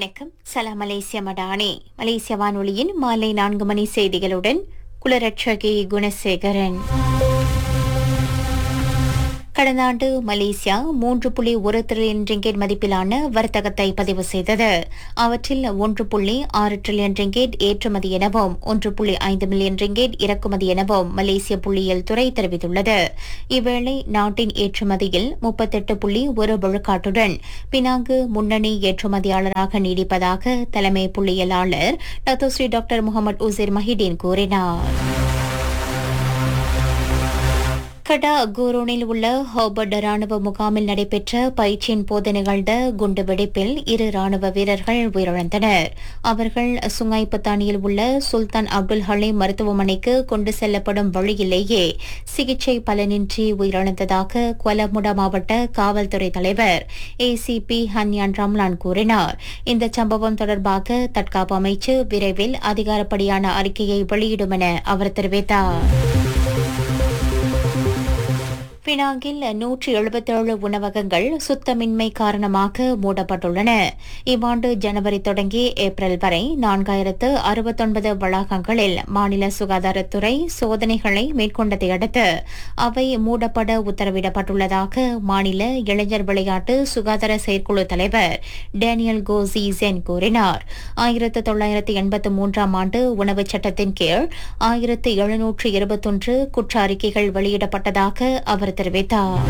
வணக்கம் சலாம் மலேசிய மடானே மலேசிய வானொலியின் மாலை நான்கு மணி செய்திகளுடன் குலரட்சகி குணசேகரன் கடந்த ஆண்டு மலேசியா மூன்று புள்ளி ஒரு டிரில்லியன் ரிங்கெட் மதிப்பிலான வர்த்தகத்தை பதிவு செய்தது அவற்றில் ஒன்று புள்ளி ஆறு டிரில்லியன் ரிங்கெட் ஏற்றுமதி எனவும் ஒன்று புள்ளி ஐந்து மில்லியன் ரிங்கெட் இறக்குமதி எனவும் மலேசிய புள்ளியியல் துறை தெரிவித்துள்ளது இவ்வேளை நாட்டின் ஏற்றுமதியில் முப்பத்தெட்டு புள்ளி ஒரு விழுக்காட்டுடன் பினாங்கு முன்னணி ஏற்றுமதியாளராக நீடிப்பதாக தலைமை புள்ளியியலாளர் Dato Sri doctor Mohammad Uzir Mahidin கூறினார் கடா கூரோனில் உள்ள ஹோபர்ட் ராணுவ முகாமில் நடைபெற்ற பயிற்சியின் போது நிகழ்ந்த குண்டுவெடிப்பில் இரு ராணுவ வீரர்கள் உயிரிழந்தனர் அவர்கள் சுங்காய் பத்தானியில் உள்ள சுல்தான் அப்துல் ஹலீம் மருத்துவமனைக்கு கொண்டு செல்லப்படும் வழியிலேயே சிகிச்சை பலனின்றி உயிரிழந்ததாக கொலமுடா மாவட்ட காவல்துறை தலைவர் ஏசிபி ஹன்யான் ரம்லான் கூறினார் இந்த சம்பவம் தொடர்பாக தற்காப்பு அமைச்சு விரைவில் அதிகாரப்படியான அறிக்கையை வெளியிடும் என அவர் தெரிவித்தார் பினாங்கில் நூற்றி எழுபத்தேழு உணவகங்கள் சுத்தமின்மை காரணமாக மூடப்பட்டுள்ளன இவ்வாண்டு ஜனவரி தொடங்கி ஏப்ரல் வரை நான்காயிரத்து அறுபத்தொன்பது வளாகங்களில் மாநில சுகாதாரத்துறை சோதனைகளை மேற்கொண்டதை அடுத்து அவை மூடப்பட உத்தரவிடப்பட்டுள்ளதாக மாநில இளைஞர் விளையாட்டு சுகாதார செயற்குழு தலைவர் டேனியல் கோசி ஜென் கூறினார் ஆயிரத்து தொள்ளாயிரத்து எண்பத்து மூன்றாம் ஆண்டு உணவுச் சட்டத்தின் கீழ் ஆயிரத்து எழுநூற்று இருபத்தொன்று குற்ற அறிக்கைகள் வெளியிடப்பட்டதாக அவர் தெரிவித்தார்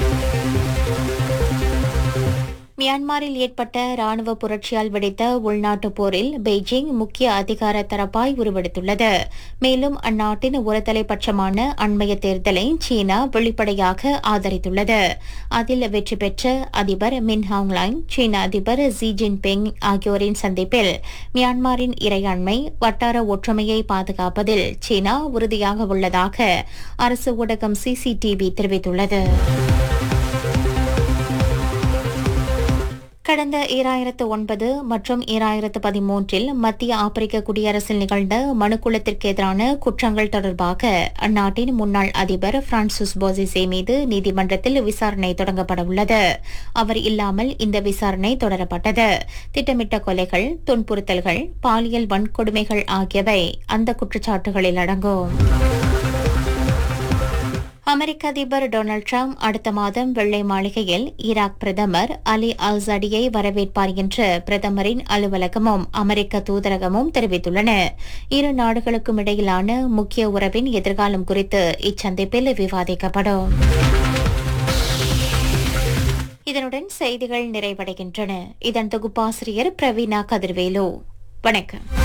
மியான்மரில் ஏற்பட்ட ராணுவ புரட்சியால் வெடித்த உள்நாட்டு போரில் பெய்ஜிங் முக்கிய அதிகார தரப்பாய் உருவெடுத்துள்ளது மேலும் அந்நாட்டின் ஒருதலைபட்சமான அண்மைய தேர்தலை சீனா வெளிப்படையாக ஆதரித்துள்ளது அதில் வெற்றி பெற்ற அதிபர் மின் ஹாங்லைன் சீன அதிபர் ஜி ஜின்பிங் ஆகியோரின் சந்திப்பில் மியான்மரின் இறையாண்மை வட்டார ஒற்றுமையை பாதுகாப்பதில் சீனா உறுதியாக உள்ளதாக அரசு ஊடகம் சிசிடிவி தெரிவித்துள்ளது கடந்த ஈராயிரத்து ஒன்பது மற்றும் ஈராயிரத்து பதிமூன்றில் மத்திய ஆப்பிரிக்க குடியரசில் நிகழ்ந்த மனுக்குலத்திற்கு எதிரான குற்றங்கள் தொடர்பாக அந்நாட்டின் முன்னாள் அதிபர் பிரான்சிஸ் போசிசே மீது நீதிமன்றத்தில் விசாரணை தொடங்கப்பட உள்ளது அவர் இல்லாமல் இந்த விசாரணை தொடரப்பட்டது திட்டமிட்ட கொலைகள் துன்புறுத்தல்கள் பாலியல் வன்கொடுமைகள் ஆகியவை அந்த குற்றச்சாட்டுகளில் அடங்கும் அமெரிக்க அதிபர் டொனால்டு டிரம்ப் அடுத்த மாதம் வெள்ளை மாளிகையில் ஈராக் பிரதமர் அலி அல் சடியை வரவேற்பார் என்று பிரதமரின் அலுவலகமும் அமெரிக்க தூதரகமும் தெரிவித்துள்ளன இரு நாடுகளுக்கும் இடையிலான முக்கிய உறவின் எதிர்காலம் குறித்து இச்சந்திப்பில் விவாதிக்கப்படும் இதனுடன் செய்திகள் நிறைவடைகின்றன இதன் தொகுப்பாசிரியர் பிரவீனா கதிர்வேலு வணக்கம்